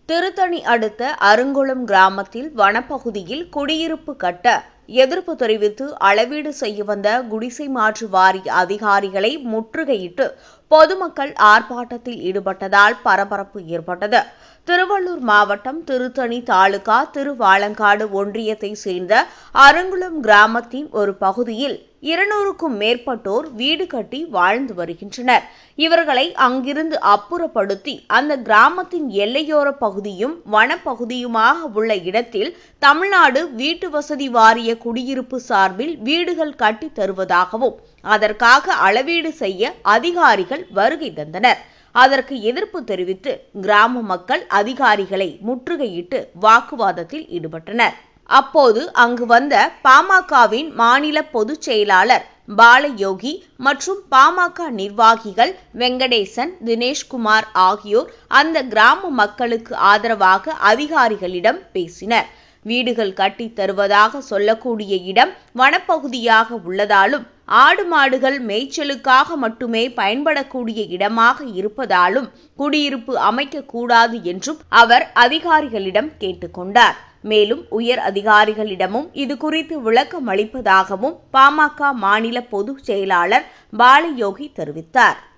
திருத்தணி அடுத்த அருங்குளம் கிராமத்தில் வனப்பகுதியில் குடியிருப்பு கட்ட எதிர்ப்பு தெரிவித்து அளவீடு செய்ய வந்த குடிசை மாற்று வாரிய அதிகாரிகளை முற்றுகையிட்டு பொதுமக்கள் ஆர்ப்பாட்டத்தில் ஈடுபட்டதால் பரபரப்பு ஏற்பட்டது திருவள்ளூர் மாவட்டம் திருத்தணி தாலுகா திருவாலங்காடு ஒன்றியத்தை சேர்ந்த அருங்குளம் கிராமத்தின் ஒரு பகுதியில் இருநூறுக்கும் மேற்பட்டோர் வீடு கட்டி வாழ்ந்து வருகின்றனர் இவர்களை அங்கிருந்து அப்புறப்படுத்தி அந்த கிராமத்தின் எல்லையோர பகுதியும் வனப்பகுதியுமாக உள்ள இடத்தில் தமிழ்நாடு வீட்டு வசதி வாரிய குடியிருப்பு சார்பில் வீடுகள் கட்டித் தருவதாகவும் அதற்காக அளவீடு செய்ய அதிகாரிகள் வருகை தந்தனர் அதற்கு எதிர்ப்பு தெரிவித்து கிராம மக்கள் அதிகாரிகளை முற்றுகையிட்டு வாக்குவாதத்தில் ஈடுபட்டனர் அப்போது அங்கு வந்த பாமகவின் மாநில பொதுச் செயலாளர் பாலயோகி மற்றும் பாமக நிர்வாகிகள் வெங்கடேசன் தினேஷ்குமார் ஆகியோர் அந்த கிராம மக்களுக்கு ஆதரவாக அதிகாரிகளிடம் பேசினர் வீடுகள் கட்டித் தருவதாக சொல்லக்கூடிய இடம் வனப்பகுதியாக உள்ளதாலும் ஆடு மாடுகள் மேய்ச்சலுக்காக மட்டுமே பயன்படக்கூடிய இடமாக இருப்பதாலும் குடியிருப்பு அமைக்கக்கூடாது என்றும் அவர் அதிகாரிகளிடம் கேட்டுக்கொண்டார் மேலும் உயர் அதிகாரிகளிடமும் இது குறித்து விளக்கம் அளிப்பதாகவும் பாமக மாநில பொதுச் செயலாளர் பாலயோகி தெரிவித்தார்